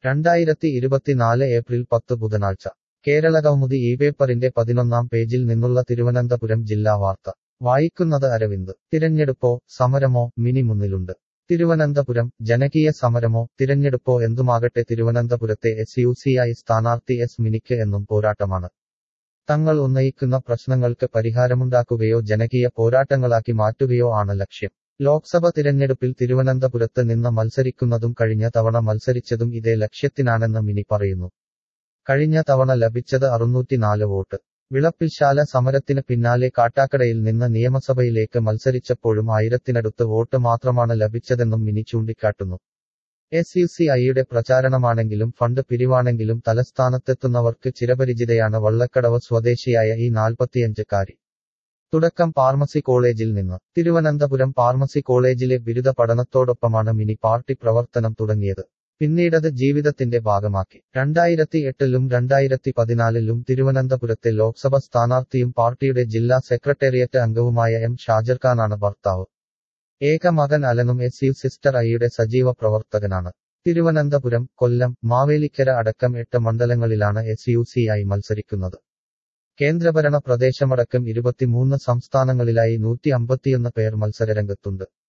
രണ്ടായിരത്തി ഇരുപത്തിനാല് ഏപ്രിൽ പത്ത് ബുധനാഴ്ച കേരളകൗമുദി ഈ പേപ്പറിന്റെ പതിനൊന്നാം പേജിൽ നിന്നുള്ള തിരുവനന്തപുരം ജില്ലാ വാർത്ത വായിക്കുന്നത് അരവിന്ദ് തിരഞ്ഞെടുപ്പോ സമരമോ മിനി മുന്നിലുണ്ട് തിരുവനന്തപുരം ജനകീയ സമരമോ തിരഞ്ഞെടുപ്പോ എന്തുമാകട്ടെ തിരുവനന്തപുരത്തെ എസ് യു സി ഐ സ്ഥാനാർത്ഥി എസ് മിനിക്ക് എന്നും പോരാട്ടമാണ് തങ്ങൾ ഉന്നയിക്കുന്ന പ്രശ്നങ്ങൾക്ക് പരിഹാരമുണ്ടാക്കുകയോ ജനകീയ പോരാട്ടങ്ങളാക്കി മാറ്റുകയോ ആണ് ലക്ഷ്യം ലോക്സഭ തിരഞ്ഞെടുപ്പിൽ തിരുവനന്തപുരത്ത് നിന്ന് മത്സരിക്കുന്നതും കഴിഞ്ഞ തവണ മത്സരിച്ചതും ഇതേ ലക്ഷ്യത്തിനാണെന്ന് മിനി പറയുന്നു കഴിഞ്ഞ തവണ ലഭിച്ചത് അറുന്നൂറ്റിനാല് വോട്ട് വിളപ്പിൽശാല സമരത്തിന് പിന്നാലെ കാട്ടാക്കടയിൽ നിന്ന് നിയമസഭയിലേക്ക് മത്സരിച്ചപ്പോഴും ആയിരത്തിനടുത്ത് വോട്ട് മാത്രമാണ് ലഭിച്ചതെന്നും മിനി ചൂണ്ടിക്കാട്ടുന്നു എസ് യു സി ഐയുടെ പ്രചാരണമാണെങ്കിലും ഫണ്ട് പിരിവാണെങ്കിലും തലസ്ഥാനത്തെത്തുന്നവർക്ക് ചിരപരിചിതയാണ് വള്ളക്കടവ് സ്വദേശിയായ ഈ നാൽപ്പത്തിയഞ്ചുകാരി തുടക്കം ഫാർമസി കോളേജിൽ നിന്ന് തിരുവനന്തപുരം ഫാർമസി കോളേജിലെ ബിരുദ പഠനത്തോടൊപ്പമാണ് മിനി പാർട്ടി പ്രവർത്തനം തുടങ്ങിയത് പിന്നീടത് ജീവിതത്തിന്റെ ഭാഗമാക്കി രണ്ടായിരത്തി എട്ടിലും രണ്ടായിരത്തി പതിനാലിലും തിരുവനന്തപുരത്തെ ലോക്സഭ സ്ഥാനാർത്ഥിയും പാർട്ടിയുടെ ജില്ലാ സെക്രട്ടേറിയറ്റ് അംഗവുമായ എം ഷാജർഖാനാണ് ഭർത്താവ് ഏക മകൻ അലനും എസ് യു സിസ്റ്റർ ഐയുടെ സജീവ പ്രവർത്തകനാണ് തിരുവനന്തപുരം കൊല്ലം മാവേലിക്കര അടക്കം എട്ട് മണ്ഡലങ്ങളിലാണ് എസ് യു സി ഐ മത്സരിക്കുന്നത് കേന്ദ്രഭരണ പ്രദേശമടക്കം ഇരുപത്തിമൂന്ന് സംസ്ഥാനങ്ങളിലായി നൂറ്റി അമ്പത്തിയൊന്ന് പേർ മത്സരരംഗത്തുണ്ട്